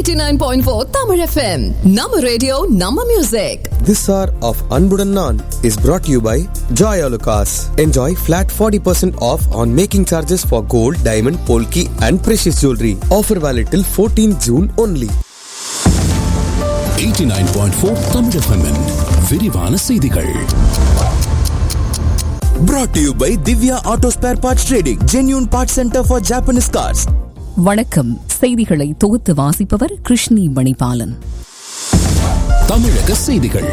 89.4 Tamil FM. Nama radio, Nama music. This hour of Anbudan Naan is brought to you by Joy Alucas. Enjoy flat 40% off on making charges for gold, diamond, polki and precious jewelry. Offer valid till 14 June only. 89.4 Tamil FM -இன் விரிவான செய்திகள் Brought to you by Divya Auto Spare Parts Trading, genuine parts center for Japanese cars. வணக்கம் செய்திகளை தொகுத்து வாசிப்பவர் கிருஷ்ணி மணிபாலன் தமிழக செய்திகள்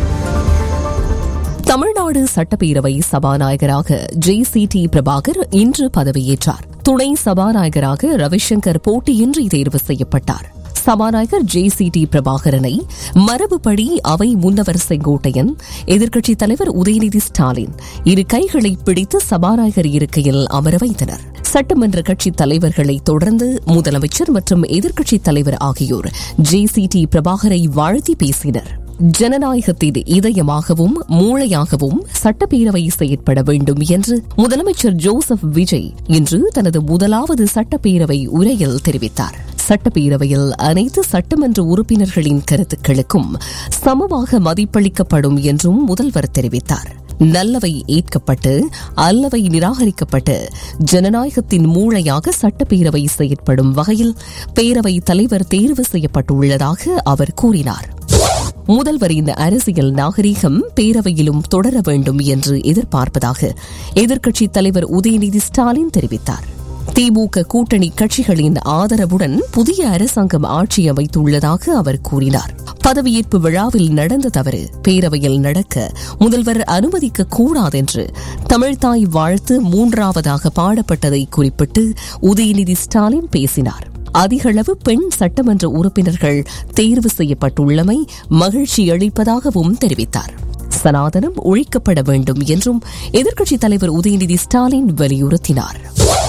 தமிழ்நாடு சட்டப்பேரவை சபாநாயகராக ஜே சி டி பிரபாகர் இன்று பதவியேற்றார் துணை சபாநாயகராக ரவிசங்கர் போட்டியின்றி தேர்வு செய்யப்பட்டார் சபாநாயகர் ஜே சி டி பிரபாகரனை மரபுப்படி அவை முன்னவர் செங்கோட்டையன் எதிர்க்கட்சித் தலைவர் உதயநிதி ஸ்டாலின் இரு கைகளை பிடித்து சபாநாயகர் இருக்கையில் அமர வைத்தனர் சட்டமன்ற கட்சித் தலைவர்களை தொடர்ந்து முதலமைச்சர் மற்றும் எதிர்க்கட்சித் தலைவர் ஆகியோர் ஜே சி டி பிரபாகரை வாழ்த்தி பேசினர் ஜனநாயகத்தின் இதயமாகவும் மூளையாகவும் சட்டப்பேரவை செயற்பட வேண்டும் என்று முதலமைச்சர் ஜோசப் விஜய் இன்று தனது முதலாவது சட்டப்பேரவை உரையில் தெரிவித்தார் சட்டப்பேரவையில் அனைத்து சட்டமன்ற உறுப்பினர்களின் கருத்துக்களுக்கும் சமமாக மதிப்பளிக்கப்படும் என்றும் முதல்வர் தெரிவித்தார் நல்லவை ஏற்கப்பட்டு அல்லவை நிராகரிக்கப்பட்டு ஜனநாயகத்தின் மூளையாக சட்டப்பேரவை செயற்படும் வகையில் பேரவை தலைவர் தேர்வு செய்யப்பட்டுள்ளதாக அவர் கூறினார் முதல்வரின் அரசியல் நாகரீகம் பேரவையிலும் தொடர வேண்டும் என்று எதிர்பார்ப்பதாக எதிர்க்கட்சித் தலைவர் உதயநிதி ஸ்டாலின் தெரிவித்தார் திமுக கூட்டணி கட்சிகளின் ஆதரவுடன் புதிய அரசாங்கம் ஆட்சி அமைத்துள்ளதாக அவர் கூறினார் பதவியேற்பு விழாவில் நடந்த தவறு பேரவையில் நடக்க முதல்வர் அனுமதிக்க கூடாதென்று தமிழ்தாய் வாழ்த்து மூன்றாவதாக பாடப்பட்டதை குறிப்பிட்டு உதயநிதி ஸ்டாலின் பேசினார் அதிகளவு பெண் சட்டமன்ற உறுப்பினர்கள் தேர்வு செய்யப்பட்டுள்ளமை மகிழ்ச்சி அளிப்பதாகவும் தெரிவித்தார் சனாதனம் ஒழிக்கப்பட வேண்டும் என்றும் எதிர்க்கட்சித் தலைவர் உதயநிதி ஸ்டாலின் வலியுறுத்தினார்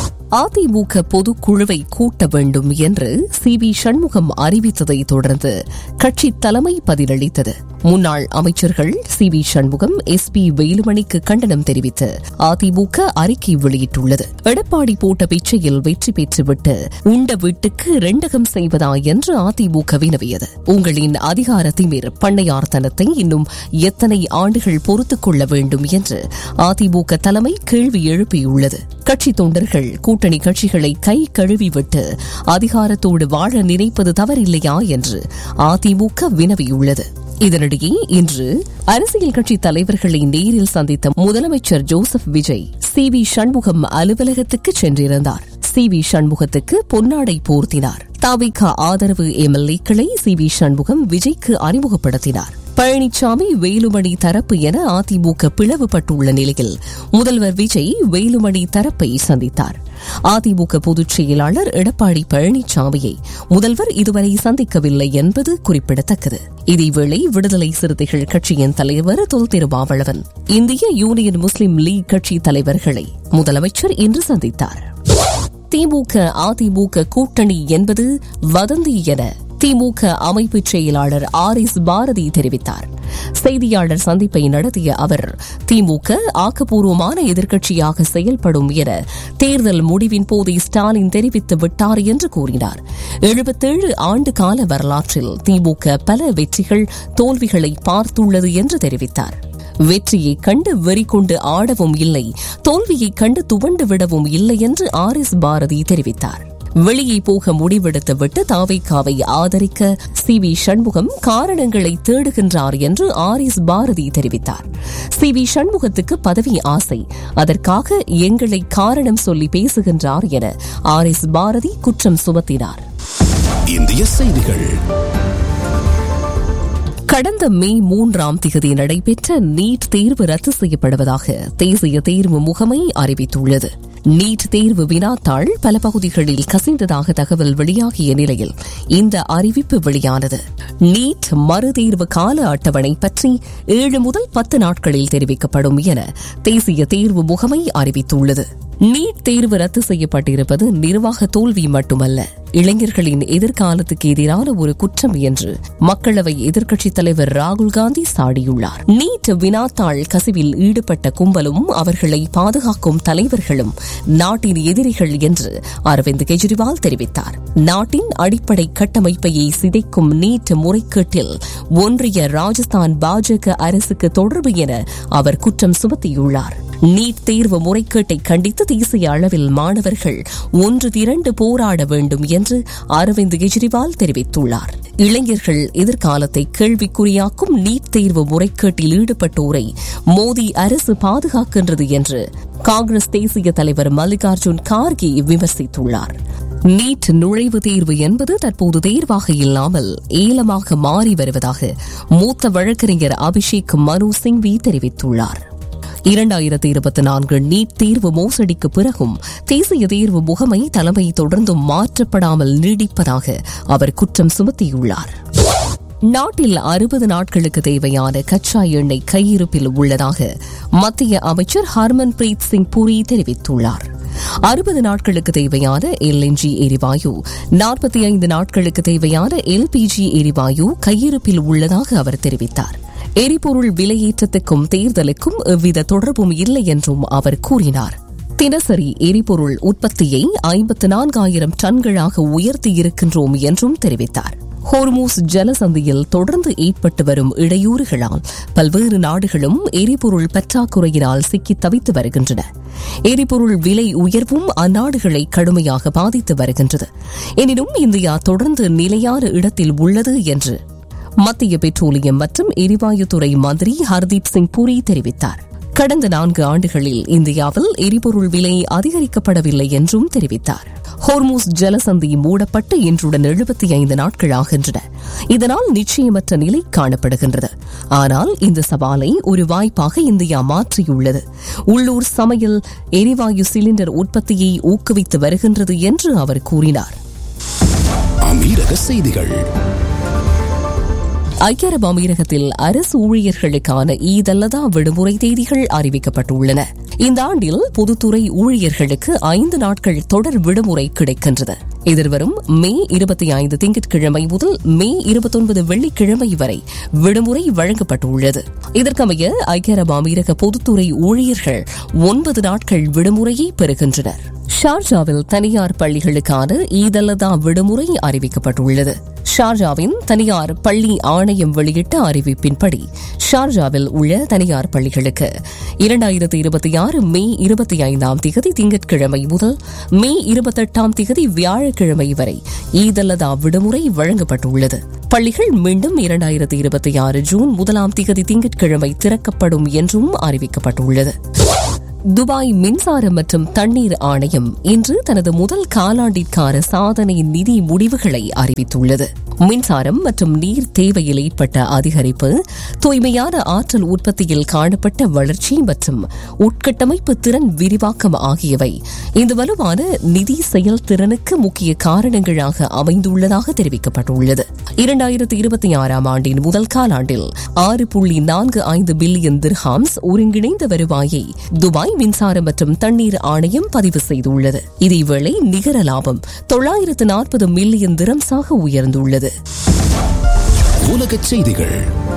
அதிமுக பொதுக்குழுவை கூட்ட வேண்டும் என்று சி வி சண்முகம் அறிவித்ததை தொடர்ந்து கட்சி தலைமை பதிலளித்தது முன்னாள் அமைச்சர்கள் C V Shanmugam S P வேலுமணிக்கு கண்டனம் தெரிவித்து அதிமுக அறிக்கை வெளியிட்டுள்ளது எடப்பாடி போட்ட பிச்சையில் வெற்றி பெற்றுவிட்டு உண்ட வீட்டுக்கு ரெண்டகம் செய்வதா என்று அதிமுக வினவியது உங்களின் அதிகார திமிர் பண்ணையார்த்தனத்தை இன்னும் எத்தனை ஆண்டுகள் பொறுத்துக் கொள்ள வேண்டும் என்று அதிமுக தலைமை கேள்வி எழுப்பியுள்ளது கட்சி தொண்டர்கள் கூட்டணி கட்சிகளை கை கழுவி விட்டு அதிகாரத்தோடு வாழ நினைப்பது தவறில்லையா என்று அதிமுக வினவியுள்ளது இதனிடையே இன்று அரசியல் கட்சி தலைவர்களை நேரில் சந்தித்த முதலமைச்சர் Joseph Vijay C V Shanmugam அலுவலகத்துக்கு சென்றிருந்தார் சி வி சண்முகத்துக்கு பொன்னாடை போர்த்தினார் தாவிக ஆதரவு எம்எல்ஏக்களை சி வி சண்முகம் விஜய்க்கு அறிமுகப்படுத்தினார் பழனிசாமி வேலுமணி தரப்பு என அதிமுக பிளவுபட்டுள்ள நிலையில் முதல்வர் விஜய் வேலுமணி தரப்பை சந்தித்தார் அதிமுக பொதுச் செயலாளர் எடப்பாடி பழனிசாமியை முதல்வர் இதுவரை சந்திக்கவில்லை என்பது குறிப்பிடத்தக்கது இதேவேளை விடுதலை சிறுத்தைகள் கட்சியின் தலைவர் தொல் திருமாவளவன் இந்திய யூனியன் முஸ்லிம் லீக் கட்சி தலைவர்களை முதலமைச்சர் இன்று சந்தித்தார் திமுக அதிமுக கூட்டணி என்பது வதந்தி என திமுக அமைப்பு செயலாளர் ஆர் எஸ் பாரதி தெரிவித்தார் செய்தியாளர் சந்திப்பை நடத்திய அவர் திமுக ஆக்கப்பூர்வமான எதிர்க்கட்சியாக செயல்படும் என தேர்தல் முடிவின் போதே ஸ்டாலின் தெரிவித்து விட்டார் என்று கூறினார் எழுபத்தேழு ஆண்டு கால வரலாற்றில் திமுக பல வெற்றிகள் தோல்விகளை பார்த்துள்ளது என்று தெரிவித்தார் வெற்றியை கண்டு வெறி கொண்டு ஆடவும் இல்லை தோல்வியை கண்டு துவண்டு விடவும் இல்லை என்று ஆர் எஸ் பாரதி தெரிவித்தார் வெளியே போக முடிவெடுத்து விட்டு தாவைக்காவை ஆதரிக்க சி வி சண்முகம் காரணங்களை தேடுகின்றார் என்று ஆர் எஸ் பாரதி தெரிவித்தார் சி வி சண்முகத்துக்கு பதவி ஆசை அதற்காக எங்களை காரணம் சொல்லி பேசுகின்றார் என ஆர் எஸ் பாரதி குற்றம் சுமத்தினார் இந்திய செய்திகள் கடந்த மே மூன்றாம் திகதி நடைபெற்ற நீட் தேர்வு ரத்து செய்யப்படுவதாக தேசிய தேர்வு முகமை அறிவித்துள்ளது நீட் தேர்வு வினாத்தாள் பல பகுதிகளில் கசிந்ததாக தகவல் வெளியாகிய நிலையில் இந்த அறிவிப்பு வெளியானது நீட் மறுதேர்வு கால அட்டவணை பற்றி ஏழு முதல் பத்து நாட்களில் தெரிவிக்கப்படும் என தேசிய தேர்வு முகமை அறிவித்துள்ளது நீட் தேர்வு ரத்து செய்யப்பட்டிருப்பது நிர்வாக தோல்வி மட்டுமல்ல இளைஞர்களின் எதிர்காலத்துக்கு எதிரான ஒரு குற்றம் என்று மக்களவை எதிர்க்கட்சித் தலைவர் ராகுல் காந்தி சாடியுள்ளார் நீட் வினாத்தாள் கசிவில் ஈடுபட்ட கும்பலும் அவர்களை பாதுகாக்கும் தலைவர்களும் நாட்டின் எதிரிகள் என்று அரவிந்த் கெஜ்ரிவால் தெரிவித்தார் நாட்டின் அடிப்படை கட்டமைப்பையை சிதைக்கும் நீட் முறைகேட்டில் ஒன்றிய ராஜஸ்தான் பாஜக அரசுக்கு தொடர்பு என அவர் குற்றம் சுமத்தியுள்ளார் நீட் தேர்வு முறைகேட்டை கண்டித்து தேசிய அளவில் மாணவர்கள் ஒன்று திரண்டு போராட வேண்டும் என்று அரவிந்த் கெஜ்ரிவால் தெரிவித்துள்ளார் இளைஞர்கள் எதிர்காலத்தை கேள்விக்குறியாக்கும் நீட் தேர்வு முறைகேட்டில் ஈடுபட்டோரை மோடி அரசு பாதுகாக்கின்றது என்று காங்கிரஸ் தேசிய தலைவர் மல்லிகார்ஜுன் கார்கே விமர்சித்துள்ளார் நீட் நுழைவுத் தேர்வு என்பது தற்போது தேர்வாக இல்லாமல் ஏலமாக மாறி வருவதாக மூத்த வழக்கறிஞர் அபிஷேக் மனு சிங்வி தெரிவித்துள்ளார் இரண்டாயிரத்தி இருபத்தி நான்கு நீட் தேர்வு மோசடிக்கு பிறகும் தேசிய தேர்வு முகமை தலைமை தொடர்ந்தும் மாற்றப்படாமல் நீடிப்பதாக அவர் குற்றம் சுமத்தியுள்ளார் நாட்டில் அறுபது நாட்களுக்கு தேவையான கச்சா எண்ணெய் கையிருப்பில் உள்ளதாக மத்திய அமைச்சர் ஹர்மன் பிரீத் சிங் புரி தெரிவித்துள்ளார் அறுபது நாட்களுக்கு தேவையான எல்என்ஜி எரிவாயு நாற்பத்தி ஐந்து நாட்களுக்கு தேவையான எல்பிஜி எரிவாயு கையிருப்பில் உள்ளதாக அவர் தெரிவித்தார் எரிபொருள் விலையேற்றத்துக்கும் தேர்தலுக்கும் எவ்வித தொடர்பும் இல்லை என்றும் அவர் கூறினார் தினசரி எரிபொருள் உற்பத்தியை ஐம்பத்து நான்காயிரம் டன்களாக உயர்த்தியிருக்கின்றோம் என்றும் தெரிவித்தார் ஹோர்மூஸ் ஜலசந்தியில் தொடர்ந்து ஏற்பட்டு வரும் இடையூறுகளால் பல்வேறு நாடுகளும் எரிபொருள் பற்றாக்குறையினால் சிக்கி தவித்து வருகின்றன எரிபொருள் விலை உயர்வும் அந்நாடுகளை கடுமையாக பாதித்து வருகின்றது எனினும் இந்தியா தொடர்ந்து நிலையான இடத்தில் உள்ளது என்று மத்திய பெட்ரோலியம் மற்றும் எரிவாயுத்துறை மந்திரி ஹர்தீப் சிங் பூரி தெரிவித்தார் கடந்த நான்கு ஆண்டுகளில் இந்தியாவில் எரிபொருள் விலை அதிகரிக்கப்படவில்லை என்றும் தெரிவித்தார் ஹோர்மூஸ் ஜலசந்தி மூடப்பட்டு இன்றுடன் எழுபத்தி ஐந்து நாட்கள் ஆகின்றன இதனால் நிச்சயமற்ற நிலை காணப்படுகின்றது ஆனால் இந்த சவாலை ஒரு வாய்ப்பாக இந்தியா மாற்றியுள்ளது உள்ளூர் சமையல் எரிவாயு சிலிண்டர் உற்பத்தியை ஊக்குவித்து வருகின்றது என்று அவர் கூறினார் அமீரக செய்திகள் ஐக்கிய அரபு அமீரகத்தில் அரசு ஊழியர்களுக்கான ஈதல்லதா விடுமுறை தேதிகள் அறிவிக்கப்பட்டுள்ளன இந்த ஆண்டில் பொதுத்துறை ஊழியர்களுக்கு ஐந்து நாட்கள் தொடர் விடுமுறை கிடைக்கின்றது எதிர்வரும் மே இருபத்தி ஐந்து திங்கட்கிழமை முதல் மே இருபத்தொன்பது வெள்ளிக்கிழமை வரை விடுமுறை வழங்கப்பட்டுள்ளது இதற்கமைய ஐக்கிய அரபு அமீரக பொதுத்துறை ஊழியர்கள் ஒன்பது நாட்கள் விடுமுறையை பெறுகின்றனர் ஷார்ஜாவில் தனியார் பள்ளிகளுக்கான ஈதல்லதா விடுமுறை அறிவிக்கப்பட்டுள்ளது ஷார்ஜாவின் தனியார் பள்ளி ஆணையம் வெளியிட்ட அறிவிப்பின்படி ஷார்ஜாவில் உள்ள தனியார் பள்ளிகளுக்கு இரண்டாயிரத்தி இருபத்தி ஆறு மே இருபத்தி ஐந்தாம் திகதி திங்கட்கிழமை முதல் மே இருபத்தெட்டாம் திகதி வியாழக்கிழமை வரை ஈதல்லதா விடுமுறை வழங்கப்பட்டுள்ளது பள்ளிகள் மீண்டும் இரண்டாயிரத்தி இருபத்தி ஆறு ஜூன் முதலாம் திகதி திங்கட்கிழமை திறக்கப்படும் என்றும் அறிவிக்கப்பட்டுள்ளது துபாய் மின்சாரம் மற்றும் தண்ணீர் ஆணையம் இன்று தனது முதல் காலாண்டிற்கான சாதனை நிதி முடிவுகளை அறிவித்துள்ளது மின்சாரம் மற்றும் நீர் தேவையில் ஏற்பட்ட அதிகரிப்பு தூய்மையான ஆற்றல் உற்பத்தியில் காணப்பட்ட வளர்ச்சி மற்றும் உட்கட்டமைப்பு திறன் விரிவாக்கம் ஆகியவை இந்த வலுவான நிதி செயல்திறனுக்கு முக்கிய காரணங்களாக அமைந்துள்ளதாக தெரிவிக்கப்பட்டுள்ளது இரண்டாயிரத்தி இருபத்தி ஆறாம் ஆண்டின் முதல் காலாண்டில் ஆறு புள்ளி நான்கு ஐந்து பில்லியன் திர்ஹாம்ஸ் ஒருங்கிணைந்த வருவாயை துபாய் மின்சாரம் மற்றும் தண்ணீர் ஆணையம் பதிவு செய்துள்ளது இதேவேளை நிகர லாபம் தொள்ளாயிரத்து நாற்பது மில்லியன் திரம்ஸாக உயர்ந்துள்ளது உலக செய்திகள்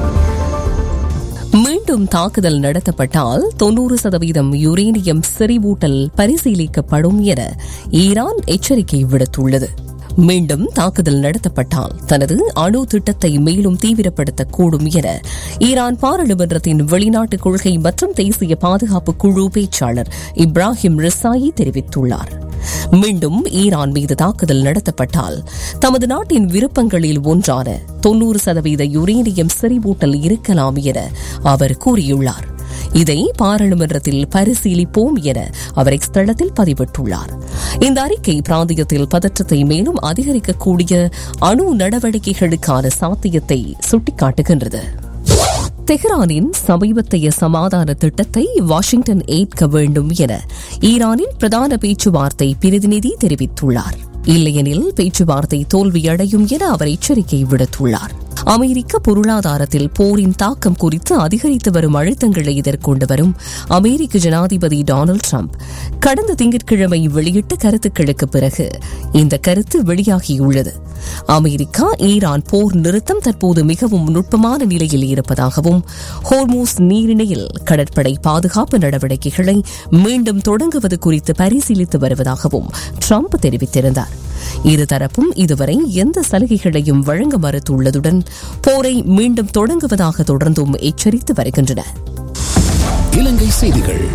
மீண்டும் தாக்குதல் நடத்தப்பட்டால் தொன்னூறு சதவீதம் யுரேனியம் செறிவூட்டல் பரிசீலிக்கப்படும் என ஈரான் எச்சரிக்கை விடுத்துள்ளது மீண்டும் தாக்குதல் நடத்தப்பட்டால் தனது அணு திட்டத்தை மேலும் தீவிரப்படுத்தக்கூடும் என ஈரான் பாராளுமன்றத்தின் வெளிநாட்டு கொள்கை மற்றும் தேசிய பாதுகாப்பு குழு பேச்சாளர் இப்ராஹிம் ரிசாயி தெரிவித்துள்ளார் மீண்டும் ஈரான் மீது தாக்குதல் நடத்தப்பட்டால் தமது நாட்டின் விருப்பங்களில் ஒன்றான தொன்னூறு சதவீத யுரேனியம் செறிவூட்டல் இருக்கலாம் என அவர் கூறியுள்ளார் இதை பாராளுமன்றத்தில் பரிசீலிப்போம் என அவர் எக்ஸ் தளத்தில் பதிவிட்டுள்ளார் இந்த அறிக்கை பிராந்தியத்தில் பதற்றத்தை மேலும் அதிகரிக்கக்கூடிய அணு நடவடிக்கைகளுக்கான சாத்தியத்தை சுட்டிக்காட்டுகின்றது தெஹ்ரானின் சமீபத்தைய சமாதான திட்டத்தை வாஷிங்டன் ஏற்க வேண்டும் என ஈரானின் பிரதான பேச்சுவார்த்தை பிரதிநிதி தெரிவித்துள்ளார் இல்லையெனில் பேச்சுவார்த்தை தோல்வியடையும் என அவர் எச்சரிக்கை விடுத்துள்ளார் அமெரிக்க பொருளாதாரத்தில் போரின் தாக்கம் குறித்து அதிகரித்து வரும் அழுத்தங்களை எதிர்கொண்டு வரும் அமெரிக்க ஜனாதிபதி டொனால்டு ட்ரம்ப் கடந்த திங்கட்கிழமை வெளியிட்ட கருத்துக்களுக்கு பிறகு இந்த கருத்து வெளியாகியுள்ளது அமெரிக்கா ஈரான் போர் நிறுத்தம் தற்போது மிகவும் நுட்பமான நிலையில் இருப்பதாகவும் ஹோர்மூஸ் நீரிணையில் கடற்படை பாதுகாப்பு நடவடிக்கைகளை மீண்டும் தொடங்குவது குறித்து பரிசீலித்து வருவதாகவும் ட்ரம்ப் தெரிவித்திருந்தார் இருதரப்பும் இதுவரை எந்த சலுகைகளையும் வழங்க மறுத்துள்ளதுடன் போரை மீண்டும் தொடங்குவதாக தொடர்ந்தும் எச்சரித்து வருகின்றன இலங்கை செய்திகள்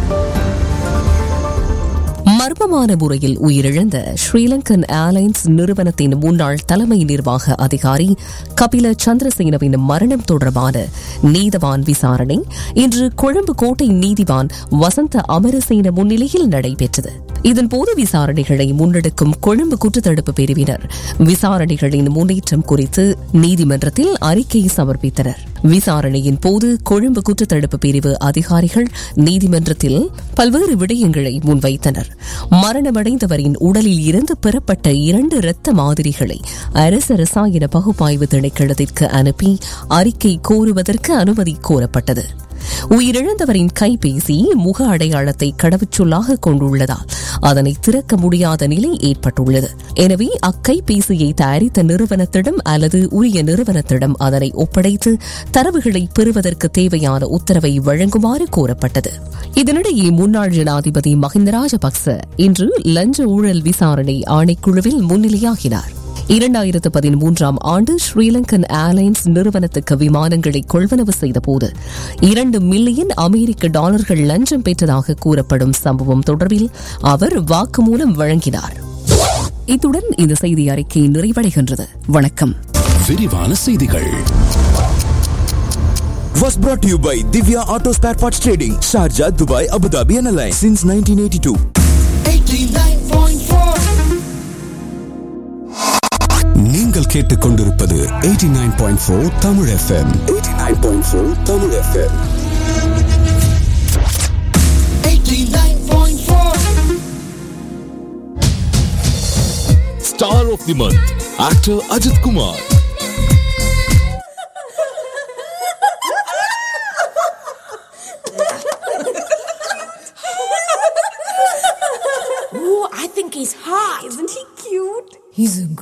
மர்மமான முறையில் உயிரிழந்த ஸ்ரீலங்கன் ஏர்லைன்ஸ் நிறுவனத்தின் முன்னாள் தலைமை நிர்வாக அதிகாரி கபில சந்திரசேனவின் மரணம் தொடர்பான நீதவான் விசாரணை இன்று கொழும்பு கோட்டை நீதிவான் வசந்த அமரசேன முன்னிலையில் நடைபெற்றது இதன்போது விசாரணைகளை முன்னெடுக்கும் கொழும்பு குற்றத்தடுப்பு பிரிவினர் விசாரணைகளின் முன்னேற்றம் குறித்து நீதிமன்றத்தில் அறிக்கை சமர்ப்பித்தனர் விசாரணையின் போது கொழும்பு குற்றத்தடுப்பு பிரிவு அதிகாரிகள் நீதிமன்றத்தில் பல்வேறு விடயங்களை முன்வைத்தனர் மரணமடைந்தவரின் உடலில் இருந்து பெறப்பட்ட இரண்டு இரத்த மாதிரிகளை அரசு ரசாயன பகுப்பாய்வு திணைக்களத்திற்கு அனுப்பி அறிக்கை கோருவதற்கு அனுமதி கோரப்பட்டது உயிரிழந்தவரின் கைபேசி முக அடையாளத்தை கடவுச்சொல்லாக கொண்டுள்ளதால் அதனை திறக்க முடியாத நிலை ஏற்பட்டுள்ளது எனவே அக்கைபேசியை தயாரித்த நிறுவனத்திடம் அல்லது உரிய நிறுவனத்திடம் அதனை ஒப்படைத்து தரவுகளை பெறுவதற்கு தேவையான உத்தரவை வழங்குமாறு கோரப்பட்டது இதனிடையே முன்னாள் ஜனாதிபதி மஹிந்த ராஜபக்ச இன்று லஞ்ச ஊழல் விசாரணை ஆணைக்குழுவில் முன்னிலையாகினார் இரண்டாயிரத்து பதிமூன்றாம் ஆண்டு ஸ்ரீலங்கன் ஏர்லைன்ஸ் நிறுவனத்துக்கு விமானங்களை கொள்வனவு செய்தபோது இரண்டு மில்லியன் அமெரிக்க டாலர்கள் லஞ்சம் பெற்றதாக கூறப்படும் சம்பவம் தொடர்பில் அவர் வாக்குமூலம் வழங்கினார் இத்துடன் இந்த செய்தி அறிக்கை நிறைவடைகின்றது வணக்கம் விரிவான செய்திகள் Was brought to you by Divya Auto Spare Parts Trading, Sharjah, Dubai, Abu Dhabi, and Alliance since 1982. நீங்கள் கேட்டுக்கொண்டிருப்பது 89.4 Tamil FM 89.4 Tamil FM Star of the month, actor Ajit Kumar. Ooh, I think he's hot. Isn't he cute? He's a